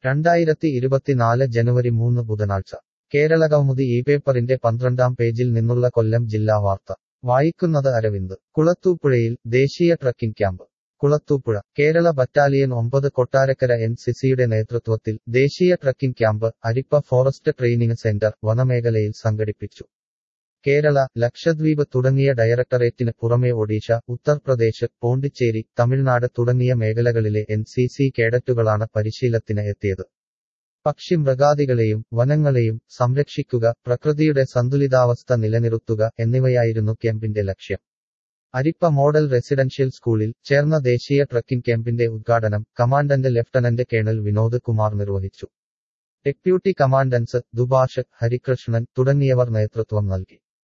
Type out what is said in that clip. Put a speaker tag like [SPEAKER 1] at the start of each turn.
[SPEAKER 1] രണ്ടായിരത്തി ഇരുപത്തിനാല് ജനുവരി മൂന്ന് ബുധനാഴ്ച കേരളകൗമുദി ഈ പേപ്പറിന്റെ പന്ത്രണ്ടാം പേജിൽ നിന്നുള്ള കൊല്ലം ജില്ലാ വാർത്ത വായിക്കുന്നത് അരവിന്ദ് കുളത്തൂപ്പുഴയിൽ ദേശീയ trekking camp Kulathupuzha Kerala battalion ഒമ്പത് കൊട്ടാരക്കര എൻ സിസിയുടെ നേതൃത്വത്തിൽ ദേശീയ trekking camp Arippa forest training centre വനമേഖലയിൽ സംഘടിപ്പിച്ചു കേരള ലക്ഷദ്വീപ് തുടങ്ങിയ ഡയറക്ടറേറ്റിന് പുറമെ ഒഡീഷ ഉത്തർപ്രദേശ് പോണ്ടിച്ചേരി തമിഴ്നാട് തുടങ്ങിയ മേഖലകളിലെ എൻ സി സി കേഡറ്റുകളാണ് പരിശീലനത്തിന് എത്തിയത് പക്ഷി മൃഗാദികളെയും വനങ്ങളെയും സംരക്ഷിക്കുക പ്രകൃതിയുടെ സന്തുലിതാവസ്ഥ നിലനിർത്തുക എന്നിവയായിരുന്നു ക്യാമ്പിന്റെ ലക്ഷ്യം അരിപ്പ മോഡൽ റെസിഡൻഷ്യൽ സ്കൂളിൽ ചേർന്ന ദേശീയ ട്രക്കിംഗ് ക്യാമ്പിന്റെ ഉദ്ഘാടനം commandant lieutenant colonel Vinod Kumar നിർവഹിച്ചു ഡെപ്യൂട്ടി കമാൻഡൻസ് ദുബാഷ് ഹരികൃഷ്ണൻ തുടങ്ങിയവർ നേതൃത്വം നൽകി